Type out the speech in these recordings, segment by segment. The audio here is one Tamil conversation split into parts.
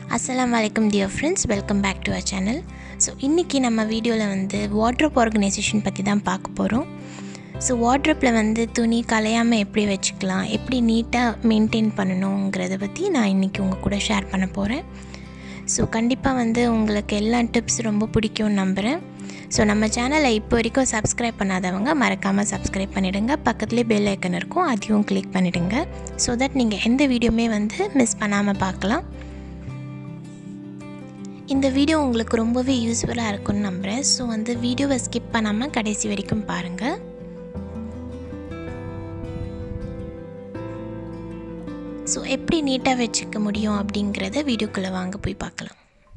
அஸ்ஸலாமு அலைக்கும் dear friends welcome back to our channel so இன்றைக்கி நம்ம வீடியோவில் வந்து வாட்ரப் ஆர்கனைசேஷன் பற்றி தான் பார்க்க போகிறோம் ஸோ வாட்ரப்பில் வந்து துணி கலையாமல் எப்படி வச்சுக்கலாம் எப்படி நீட்டாக மெயின்டைன் பண்ணணுங்கிறத பற்றி நான் இன்றைக்கி உங்கள் கூட ஷேர் பண்ண போகிறேன் ஸோ கண்டிப்பாக வந்து உங்களுக்கு எல்லா டிப்ஸ் ரொம்ப பிடிக்கும்னு நம்புகிறேன் ஸோ நம்ம சேனலை இப்போ வரைக்கும் சப்ஸ்கிரைப் பண்ணாதவங்க மறக்காமல் சப்ஸ்கிரைப் பண்ணிவிடுங்க பக்கத்துலேயே பெல் ஐக்கன் இருக்கும் அதையும் கிளிக் பண்ணிவிடுங்க ஸோ தட் நீங்கள் எந்த வீடியோமே வந்து மிஸ் பண்ணாமல் பார்க்கலாம் இந்த வீடியோ உங்களுக்கு ரொம்பவே யூஸ்ஃபுல்லாக இருக்கும்னு நம்புகிறேன் ஸோ வந்து வீடியோவை ஸ்கிப் பண்ணாமல் கடைசி வரைக்கும் பாருங்கள் ஸோ எப்படி நீட்டாக வச்சுக்க முடியும் அப்படிங்கிறத வீடியோக்குள்ளே வாங்க போய் பார்க்கலாம்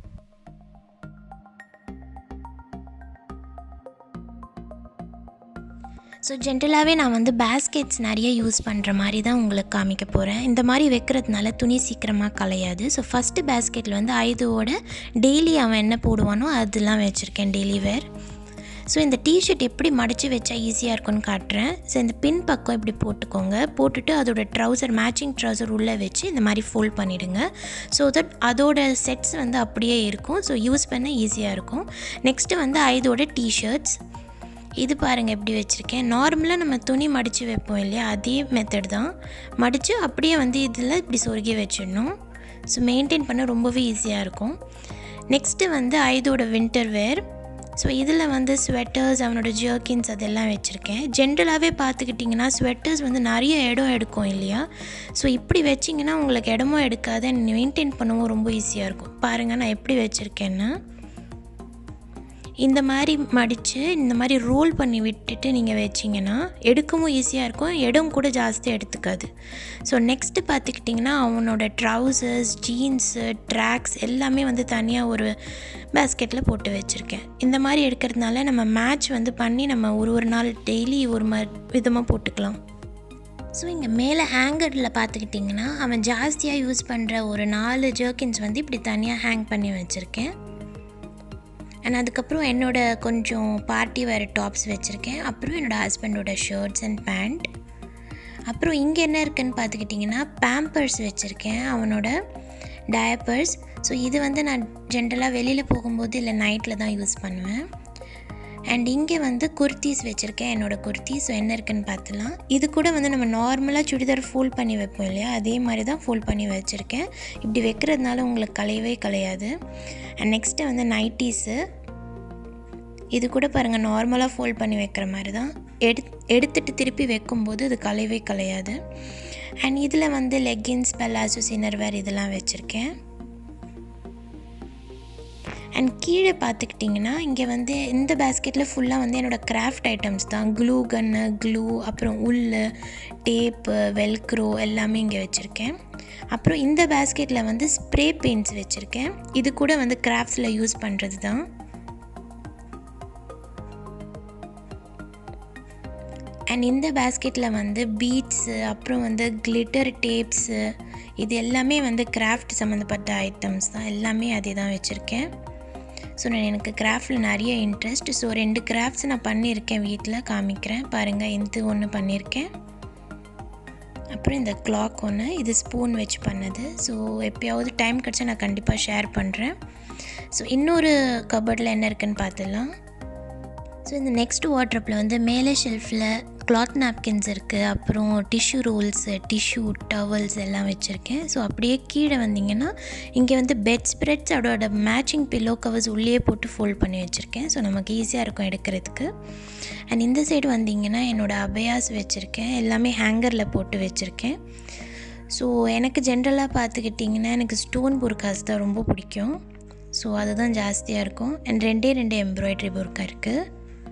ஸோ ஜென்ரலாகவே நான் வந்து பேஸ்கெட்ஸ் நிறைய யூஸ் பண்ணுற மாதிரி தான் உங்களுக்கு காமிக்க போகிறேன் இந்த மாதிரி வைக்கிறதுனால துணி சீக்கிரமாக கலையாது ஸோ ஃபஸ்ட்டு பேஸ்கெட்டில் வந்து ஐதுவோட டெய்லி அவன் என்ன போடுவானோ அதெல்லாம் வச்சுருக்கேன் டெய்லி வேர் ஸோ இந்த டிஷர்ட் எப்படி மடித்து வச்சா ஈஸியாக இருக்கும்னு காட்டுறேன் ஸோ இந்த பின் பக்கம் இப்படி போட்டுக்கோங்க போட்டுட்டு அதோட ட்ரௌசர் மேட்சிங் ட்ரௌசர் உள்ளே வச்சு இந்த மாதிரி ஃபோல்ட் பண்ணிவிடுங்க ஸோ தட் அதோட செட்ஸ் வந்து அப்படியே இருக்கும் ஸோ யூஸ் பண்ண ஈஸியாக இருக்கும் நெக்ஸ்ட்டு வந்து ஐதோட டிஷர்ட்ஸ் இது பாருங்கள் எப்படி வச்சுருக்கேன் நார்மலாக நம்ம துணி மடித்து வைப்போம் இல்லையா அதே மெத்தட் தான் மடித்து அப்படியே வந்து இதில் இப்படி சொருகி வச்சிடணும் ஸோ மெயின்டைன் பண்ண ரொம்பவே ஈஸியாக இருக்கும் நெக்ஸ்ட்டு வந்து ஐதோட வின்டர் வேர் ஸோ இதில் வந்து ஸ்வெட்டர்ஸ் அவனோட ஜர்க்கின்ஸ் அதெல்லாம் வச்சுருக்கேன் ஜென்ரலாகவே பார்த்துக்கிட்டிங்கன்னா ஸ்வெட்டர்ஸ் வந்து நிறைய இடம் எடுக்கும் இல்லையா ஸோ இப்படி வச்சிங்கன்னா உங்களுக்கு இடமும் எடுக்காது மெயின்டைன் பண்ணவும் ரொம்ப ஈஸியாக இருக்கும் பாருங்கள் நான் எப்படி வச்சுருக்கேன்னு இந்த மாதிரி மடித்து இந்த மாதிரி ரோல் பண்ணி விட்டுட்டு நீங்கள் வச்சிங்கன்னா எடுக்கவும் ஈஸியாக இருக்கும் இடம் கூட ஜாஸ்தி எடுத்துக்காது ஸோ நெக்ஸ்ட்டு பார்த்துக்கிட்டிங்கன்னா அவனோட ட்ரௌசர்ஸ் ஜீன்ஸு ட்ராக்ஸ் எல்லாமே வந்து தனியாக ஒரு பேஸ்கெட்டில் போட்டு வச்சுருக்கேன் இந்த மாதிரி எடுக்கிறதுனால நம்ம மேட்ச் வந்து பண்ணி நம்ம ஒரு ஒரு நாள் டெய்லி ஒரு ம விதமாக போட்டுக்கலாம் ஸோ இங்கே மேலே ஹேங்கரில் பார்த்துக்கிட்டிங்கன்னா அவன் ஜாஸ்தியாக யூஸ் பண்ணுற ஒரு நாலு ஜர்க்கின்ஸ் வந்து இப்படி தனியாக ஹேங் பண்ணி வச்சுருக்கேன் அண்ட் அதுக்கப்புறம் என்னோடய கொஞ்சம் பார்ட்டி வேறு டாப்ஸ் வச்சுருக்கேன் அப்புறம் என்னோடய ஹஸ்பண்டோட ஷர்ட்ஸ் அண்ட் பேண்ட் அப்புறம் இங்கே என்ன இருக்குதுன்னு பார்த்துக்கிட்டிங்கன்னா பேம்பர்ஸ் வச்சுருக்கேன் அவனோட டயப்பர்ஸ் ஸோ இது வந்து நான் ஜென்ரலாக வெளியில் போகும்போது இல்லை நைட்டில் தான் யூஸ் பண்ணுவேன் அண்ட் இங்கே வந்து குர்த்திஸ் வச்சுருக்கேன் என்னோடய குர்த்தி ஸோ என்ன இருக்குன்னு பார்த்துலாம் இது கூட வந்து நம்ம நார்மலாக சுடிதார் ஃபோல்ட் பண்ணி வைப்போம் இல்லையா அதே மாதிரி தான் ஃபோல்ட் பண்ணி வச்சுருக்கேன் இப்படி வைக்கிறதுனால உங்களுக்கு கலையவே கலையாது அண்ட் நெக்ஸ்ட்டு வந்து நைட்டிஸு இது கூட பாருங்கள் நார்மலாக ஃபோல்ட் பண்ணி வைக்கிற மாதிரி தான் எடு எடுத்துகிட்டு திருப்பி வைக்கும்போது அது கலையவே கலையாது அண்ட் இதில் வந்து லெக்கின்ஸ் பெல்லாசோ சினர்வேர் இதெல்லாம் வச்சுருக்கேன் அண்ட் கீழே பார்த்துக்கிட்டிங்கன்னா இங்கே வந்து இந்த பேஸ்கெட்டில் ஃபுல்லாக வந்து என்னோடய கிராஃப்ட் ஐட்டம்ஸ் தான் க்ளூ கன்னு க்ளூ அப்புறம் உல் டேப்பு வெல்க்ரோ எல்லாமே இங்கே வச்சுருக்கேன் அப்புறம் இந்த பேஸ்கெட்டில் வந்து ஸ்ப்ரே பெயிண்ட்ஸ் வச்சுருக்கேன் இது கூட வந்து கிராஃப்ட்ஸில் யூஸ் பண்ணுறது தான் அண்ட் இந்த பேஸ்கெட்டில் வந்து பீட்ஸு அப்புறம் வந்து கிளிட்டர் டேப்ஸு இது எல்லாமே வந்து கிராஃப்ட் சம்மந்தப்பட்ட ஐட்டம்ஸ் தான் எல்லாமே அதே தான் வச்சுருக்கேன் ஸோ நான் எனக்கு கிராஃப்டில் நிறைய இன்ட்ரெஸ்ட் ஸோ ரெண்டு கிராஃப்ட்ஸ் நான் பண்ணியிருக்கேன் வீட்டில் காமிக்கிறேன் பாருங்கள் இது ஒன்று பண்ணியிருக்கேன் அப்புறம் இந்த கிளாக் ஒன்று இது ஸ்பூன் வச்சு பண்ணது ஸோ எப்போயாவது டைம் கிடச்சா நான் கண்டிப்பாக ஷேர் பண்ணுறேன் ஸோ இன்னொரு கபர்டில் என்ன இருக்குதுன்னு பார்த்துடலாம் ஸோ இந்த நெக்ஸ்ட் வாட்ரப்பில் வந்து மேலே ஷெல்ஃபில் கிளாத் நாப்கின்ஸ் இருக்குது அப்புறம் டிஷ்யூ ரோல்ஸு டிஷ்யூ டவல்ஸ் எல்லாம் வச்சுருக்கேன் ஸோ அப்படியே கீழே வந்தீங்கன்னா இங்கே வந்து பெட் ஸ்ப்ரெட்ஸ் அதோட மேட்சிங் பில்லோ கவர்ஸ் உள்ளே போட்டு ஃபோல்ட் பண்ணி வச்சுருக்கேன் ஸோ நமக்கு ஈஸியாக இருக்கும் எடுக்கிறதுக்கு அண்ட் இந்த சைடு வந்தீங்கன்னா என்னோடய அபயாஸ் வச்சுருக்கேன் எல்லாமே ஹேங்கரில் போட்டு வச்சுருக்கேன் ஸோ எனக்கு ஜென்ரலாக பார்த்துக்கிட்டிங்கன்னா எனக்கு ஸ்டோன் புர்காஸ் தான் ரொம்ப பிடிக்கும் ஸோ அதுதான் ஜாஸ்தியாக இருக்கும் அண்ட் ரெண்டே ரெண்டு எம்ப்ராய்டரி புர்க்கா இருக்குது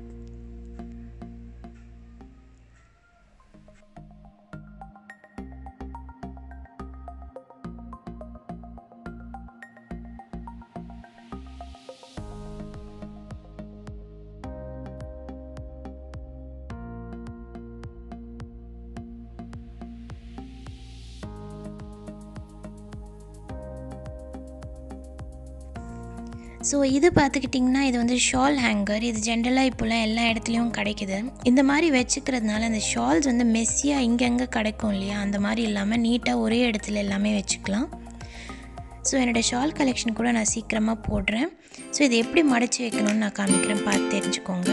ஸோ இது பார்த்துக்கிட்டிங்கன்னா இது வந்து ஷால் ஹேங்கர் இது ஜென்ரலாக இப்போலாம் எல்லா இடத்துலையும் கிடைக்குது இந்த மாதிரி வச்சுக்கிறதுனால அந்த ஷால்ஸ் வந்து மெஸ்ஸியாக இங்கங்கே கிடைக்கும் இல்லையா அந்த மாதிரி இல்லாமல் நீட்டாக ஒரே இடத்துல எல்லாமே வச்சுக்கலாம் ஸோ என்னோடய ஷால் கலெக்ஷன் கூட நான் சீக்கிரமாக போடுறேன் ஸோ இதை எப்படி மடித்து வைக்கணும்னு நான் காமிக்கிறேன் பார்த்து தெரிஞ்சுக்கோங்க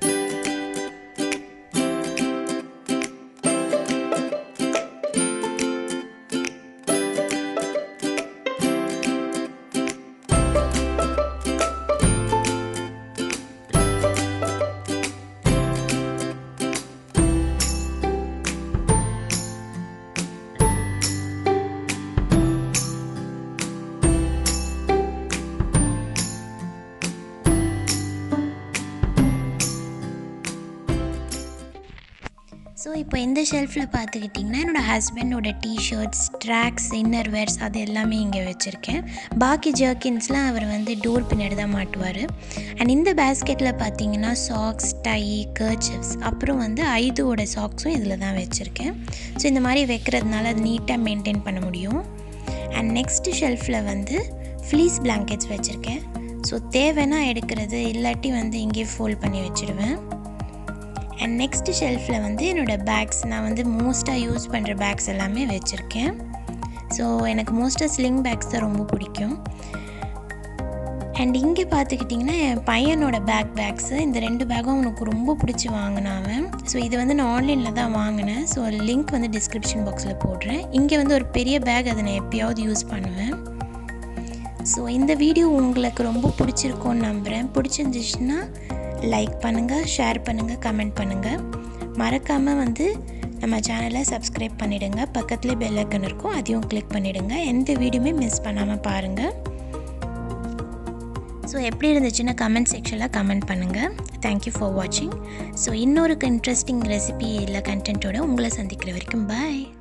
ஸோ இப்போ இந்த ஷெல்ஃபில் பார்த்துக்கிட்டிங்கன்னா என்னோடய ஹஸ்பண்டோட டிஷர்ட்ஸ் ட்ராக்ஸ் இன்னர் வேர்ஸ் அது எல்லாமே இங்கே வச்சுருக்கேன் பாக்கி ஜர்க்கின்ஸ்லாம் அவர் வந்து டோர் பின்னாடி தான் மாட்டுவார் அண்ட் இந்த பேஸ்கெட்டில் பார்த்தீங்கன்னா சாக்ஸ் டை கர்ச்சிப்ஸ் அப்புறம் வந்து ஐதுவோட சாக்ஸும் இதில் தான் வச்சுருக்கேன் ஸோ இந்த மாதிரி வைக்கிறதுனால அது நீட்டாக மெயின்டைன் பண்ண முடியும் அண்ட் நெக்ஸ்ட்டு ஷெல்ஃபில் வந்து ஃப்ளீஸ் பிளாங்கெட்ஸ் வச்சுருக்கேன் ஸோ தேவைன்னா எடுக்கிறது இல்லாட்டி வந்து இங்கேயே ஃபோல்ட் பண்ணி வச்சுடுவேன் அண்ட் நெக்ஸ்ட்டு ஷெல்ஃபில் வந்து என்னோடய பேக்ஸ் நான் வந்து மோஸ்ட்டாக யூஸ் பண்ணுற பேக்ஸ் எல்லாமே வச்சுருக்கேன் ஸோ எனக்கு மோஸ்ட்டாக ஸ்லிங் பேக்ஸ் தான் ரொம்ப பிடிக்கும் அண்ட் இங்கே பார்த்துக்கிட்டிங்கன்னா என் பையனோட பேக் பேக்ஸு இந்த ரெண்டு பேக்கும் அவனுக்கு ரொம்ப பிடிச்சி வாங்கினான் அவன் ஸோ இது வந்து நான் ஆன்லைனில் தான் வாங்கினேன் ஸோ லிங்க் வந்து டிஸ்கிரிப்ஷன் பாக்ஸில் போடுறேன் இங்கே வந்து ஒரு பெரிய பேக் அதை நான் எப்பயாவது யூஸ் பண்ணுவேன் ஸோ இந்த வீடியோ உங்களுக்கு ரொம்ப பிடிச்சிருக்கோன்னு நம்புகிறேன் பிடிச்சிருந்துச்சுன்னா லைக் பண்ணுங்கள் ஷேர் பண்ணுங்கள் கமெண்ட் பண்ணுங்கள் மறக்காமல் வந்து நம்ம சேனலை சப்ஸ்கிரைப் பண்ணிவிடுங்க பக்கத்துலேயே பெல் ஐக்கன் இருக்கும் அதையும் கிளிக் பண்ணிவிடுங்க எந்த வீடியோமே மிஸ் பண்ணாமல் பாருங்கள் ஸோ எப்படி இருந்துச்சுன்னா கமெண்ட் செக்ஷனில் கமெண்ட் பண்ணுங்கள் தேங்க்யூ ஃபார் வாட்சிங் ஸோ இன்னொரு இன்ட்ரெஸ்டிங் ரெசிபி இல்லை கண்டென்ட்டோட உங்களை சந்திக்கிற வரைக்கும் பாய்